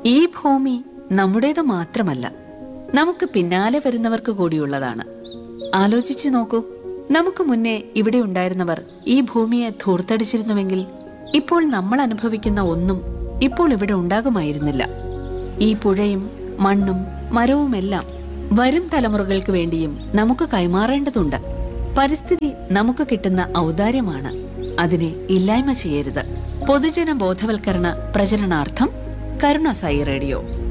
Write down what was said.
ഈ ഭൂമി നമ്മുടേത് മാത്രമല്ല നമുക്ക് പിന്നാലെ വരുന്നവർക്ക് കൂടിയുള്ളതാണ് ആലോചിച്ചു നോക്കൂ നമുക്ക് മുന്നേ ഇവിടെ ഉണ്ടായിരുന്നവർ ഈ ഭൂമിയെ ധൂർത്തടിച്ചിരുന്നുവെങ്കിൽ ഇപ്പോൾ നമ്മൾ അനുഭവിക്കുന്ന ഒന്നും ഇപ്പോൾ ഇവിടെ ഉണ്ടാകുമായിരുന്നില്ല ഈ പുഴയും മണ്ണും മരവുമെല്ലാം വരും തലമുറകൾക്ക് വേണ്ടിയും നമുക്ക് കൈമാറേണ്ടതുണ്ട് പരിസ്ഥിതി നമുക്ക് കിട്ടുന്ന ഔദാര്യമാണ് അതിനെ ഇല്ലായ്മ ചെയ്യരുത് പൊതുജന ബോധവൽക്കരണ പ്രചരണാർത്ഥം കരുണ സായി റേഡിയോ